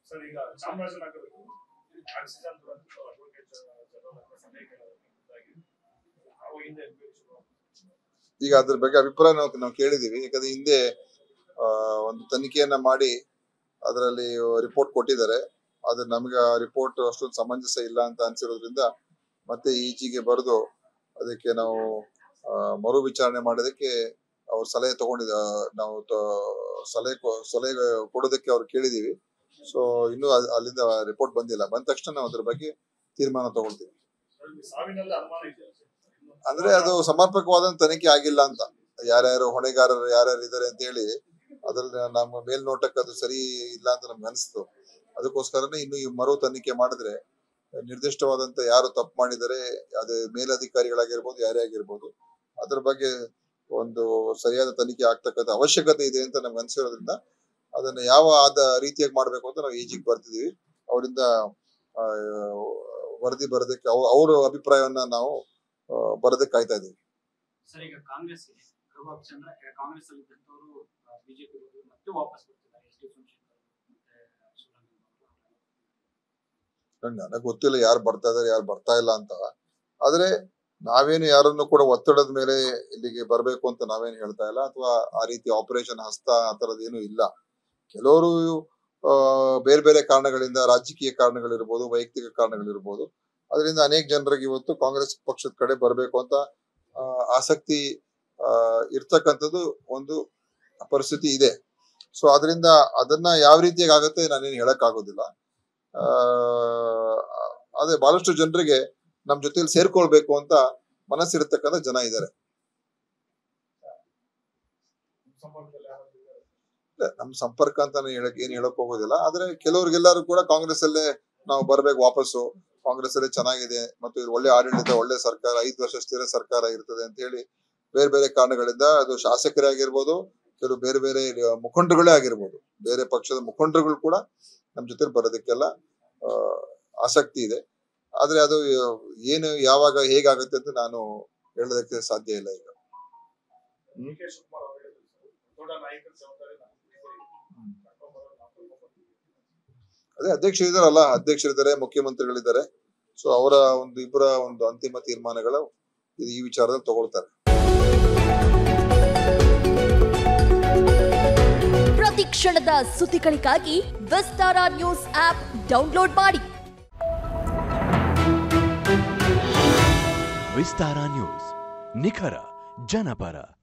Sir ಈಗ ಚಾಮರಾಜನಗರದ್ದು oxygen ದುರಂತ ಅಡ್ವೊಕೇಟ್ ಜನರಲ್ ಹತ್ರ ಸಲಹೆ ಕೇಳೋದಕ್ಕಾಗಿ ಅವಾಗಿಂದ ಎನ್ಕ್ವೈರಿ ಶುರು ಆಗಿದೆ. ಈಗ ಅದ್ರ ಬಗ್ಗೆ ಅಭಿಪ್ರಾಯ ನಾವು ನಾವು ಕೇಳಿದೀವಿ ಯಾಕಂದ್ರೆ ಹಿಂದೆ ಆ, ಒಂದು ತನಿಖೆಯನ್ನ ಮಾಡಿ ಅದರಲ್ಲಿ ರಿಪೋರ್ಟ್ ಕೊಟ್ಟಿದ್ದಾರೆ ಆದ್ರೆ ನಮ್ಗೆ ಆ ರಿಪೋರ್ಟ್ ಅಷ್ಟೊಂದು ಸಮಂಜಸ ಇಲ್ಲ ಅಂತ ಅನ್ಸಿರೋದ್ರಿಂದ ಮತ್ತೆ ಈಚೆಗೆ ಬರೆದು ಅದಕ್ಕೆ ನಾವು ಆ, ಮರು ವಿಚಾರಣೆ ಮಾಡೋದಕ್ಕೆ ಅವ್ರ ಸಲಹೆ ತಗೊಂಡಿದ ನಾವು ತ- ಸಲಹೆ ಕೊ- ಸಲಹೆ ಕೊಡೋದಕ್ಕೆ ಅವ್ರು ಕೇಳಿದೀವಿ ಸೊ ಇನ್ನೂ ಅದ್- ಅಲ್ಲಿಂದ ರಿಪೋರ್ಟ್ ಬಂದಿಲ್ಲ ಬಂದ ತಕ್ಷಣ ನಾವು ಅದ್ರ ಬಗ್ಗೆ ತೀರ್ಮಾನ ತಗೊಳ್ತೀವಿ ಅದ್ರಲ್ಲಿ ಸಾವಿನಲ್ಲಿ ಅನುಮಾನ ಇದೆಯಾ ಸರ್? ಇನ್ನು- ಅಂದ್ರೆ ಅದು ಸಮರ್ಪಕವಾದ ತನಿಖೆ ಆಗಿಲ್ಲ ಅಂತ ಯಾರ್ಯಾರು ಹೊಣೆಗಾರರು ಯಾರ್ಯಾರು ಇದಾರೆ ಅಂತ ಹೇಳಿ ಅದ್ರಲ್ಲಿ ನಮ್ಮ ಮೇಲ್ನೋಟಕ್ಕೆ ಅದು ಸರಿ ಇಲ್ಲ ಅಂತ ನಮ್ಗೆ ಅನಿಸ್ತು ಅದಕ್ಕೋಸ್ಕರನೇ ಇನ್ನು ಈ ಮರು ತನಿಖೆ ಮಾಡಿದ್ರೆ ನಿರ್ದಿಷ್ಟವಾದಂತ ಯಾರು ತಪ್ಪು ಮಾಡಿದರೆ ಅದೇ ಮೇಲಧಿಕಾರಿಗಳಾಗಿರ್ಬೋದು ಯಾರೇ ಆಗಿರ್ಬೋದು ಅದ್ರ ಬಗ್ಗೆ ಒಂದು ಸರಿಯಾದ ತನಿಖೆ ಆಗ್ತಕ್ಕಂಥ ಅವಶ್ಯಕತೆ ಇದೆ ಅಂತ ನಮ್ಗೆ ಅನ್ಸಿರೋದ್ರಿಂದ ಅದನ್ನ ಯಾವ ಆದ ರೀತಿಯಾಗಿ ಮಾಡ್ಬೇಕು ಅಂತ ನಾವು ಈಜಿಗೆ ಬರ್ತಿದೀವಿ ಅವರಿಂದ ವರದಿ ಬರೋದಕ್ಕೆ ಅವ್ರ ಅವ್ರ ಅಭಿಪ್ರಾಯವನ್ನ ನಾವು ಆ, ಬರೋದಕ್ಕೆ ಕಾಯ್ತಾ ಇದೀವಿ ಸರ್ ಈಗ ಕಾಂಗ್ರೆಸ್ ರಘುವರ್ ಚಂದ್ರ ಕಾಂಗ್ರೆಸ್ ಅಲ್ಲಿ ಇದ್ದಂತವರು ಬಿಜೆಪಿ ಮತ್ತೆ ವಾಪಸ್ ಬರ್ತಿದ್ದಾರೆ ಎಸ್ ಟಿ ಸೋಮಶೇಖರ್ ಮತ್ತೆ ಶಿವರಾಮ್ ನನ್ಗೆ ನನಗೆ ಗೊತ್ತಿಲ್ಲ ಯಾರು ಬರ್ತಾ ಇದಾರೆ ಯಾರು ಬರ್ತಾ ಇಲ್ಲ ಅಂತ ಆದ್ರೆ ನಾವೇನು ಯಾರನ್ನು ಕೂಡ ಒತ್ತಡದ ಮೇಲೆ ಇಲ್ಲಿಗೆ ಬರ್ಬೇಕು ಅಂತ ನಾವೇನು ಹೇಳ್ತಾ ಇಲ್ಲ ಅಥವಾ ಆ ರೀತಿ ಆಪರೇಷನ್ ಹಸ್ತ ಆ ಥರದ್ದು ಏನು ಇಲ್ಲ ಕೆಲವರು ಆ, ಬೇರೆ ಬೇರೆ ಕಾರಣಗಳಿಂದ ರಾಜಕೀಯ ಕಾರಣಗಳಿರ್ಬೋದು ವೈಯಕ್ತಿಕ ಕಾರಣಗಳಿರ್ಬೋದು ಅದರಿಂದ ಅನೇಕ ಜನರಿಗೆ ಇವತ್ತು ಕಾಂಗ್ರೆಸ್ ಪಕ್ಷದ ಕಡೆ ಬರಬೇಕು ಅಂತ ಆ, ಆಸಕ್ತಿ ಆ, ಇರ್ತಕ್ಕಂಥದ್ದು ಒಂದು ಪರಿಸ್ಥಿತಿ ಇದೆ ಸೊ ಅದರಿಂದ ಅದನ್ನ ಯಾವ ರೀತಿಯಾಗಿ ಆಗುತ್ತೆ ನಾನೇನು ಹೇಳಕ್ ಆಗೋದಿಲ್ಲ ಆ, ಅದೇ ಬಹಳಷ್ಟು ಜನರಿಗೆ ನಮ್ ಜೊತೆಲಿ ಸೇರ್ಕೊಳ್ಬೇಕು ಅಂತ ಮನಸ್ಸಿರತಕ್ಕಂಥ ಜನ ಇದ್ದಾರೆ ಸಂಪರ್ಕದಲ್ಲಿ ಯಾರಾದ್ರೂ ಇದ್ದಾರಾ? ಇಲ್ಲ, ನಮ್ ಸಂಪರ್ಕ ಅಂತ ನಾನು ಹೇಳಕ್ ಏನ್ ಹೇಳಕ್ ಹೋಗೋದಿಲ್ಲ ಆದ್ರೆ ಕೆಲವ್ರಿಗೆಲ್ಲರೂ ಕೂಡ ಕಾಂಗ್ರೆಸ್ ಅಲ್ಲೇ ನಾವು ಬರ್ಬೇಕು ವಾಪಸ್ಸು ಕಾಂಗ್ರೆಸ್ ಅಲ್ಲೇ ಚೆನ್ನಾಗಿದೆ ಮತ್ತು ಇದು ಒಳ್ಳೆ ಆಡಳಿತ ಒಳ್ಳೆ ಸರ್ಕಾರ ಐದು ವರ್ಷ ಸ್ಥಿರ ಸರ್ಕಾರ ಇರ್ತದೆ ಅಂತ ಹೇಳಿ ಬೇರೆ ಬೇರೆ ಕಾರಣಗಳಿಂದ ಅದು ಶಾಸಕರೇ ಆಗಿರ್ಬೋದು ಕೆಲವು ಬೇರೆ ಬೇರೆ ಮುಖಂಡರುಗಳೇ ಆಗಿರ್ಬೋದು ಬೇರೆ ಪಕ್ಷದ ಮುಖಂಡರುಗಳು ಕೂಡ ನಮ್ ಜೊತೆ ಬರೋದಕ್ಕೆಲ್ಲ ಆ, ಆಸಕ್ತಿ ಇದೆ ಆದ್ರೆ ಅದು ಏನು ಯಾವಾಗ ಹೇಗಾಗುತ್ತೆ ಅಂತ ನಾನು ಹೇಳೋದಕ್ಕೆ ಸಾಧ್ಯ ಇಲ್ಲ ಈಗ ಡಿ ಕೆ ಶಿವಕುಮಾರ್ ಅವರು ಹೇಳಿದ್ರು ಸರ್, ದೊಡ್ಡ ನಾಯಕರ ಜವಾಬ್ದಾರಿ ನಾವು ಕರ್ಕೊಂಡ್ಬರೋದು ನಾವು ಕರ್ಕೊಂಡ್ಬರ್ತೀವಿ. ಅದೇ ಅಧ್ಯಕ್ಷರು ಇದಾರಲ್ಲ ಅಧ್ಯಕ್ಷರಿದ್ದಾರೆ ಮುಖ್ಯಮಂತ್ರಿಗಳಿದ್ದಾರೆ ಸೊ ಅವರ ಒಂದು ಇಬ್ಬರ ಒಂದು ಅಂತಿಮ ತೀರ್ಮಾನಗಳು ಇದು ಈ ವಿಚಾರದಲ್ಲಿ ತಗೊಳ್ತಾರೆ ಪ್ರತಿ ಕ್ಷಣದ ಸುದ್ದಿಗಳಿಗಾಗಿ ವಿಸ್ತಾರ ನ್ಯೂಸ್ ಆಪ್ ಡೌನ್ಲೋಡ್ ಮಾಡಿ ವಿಸ್ತಾರ ನ್ಯೂಸ್ ನಿಖರ ಜನಪರ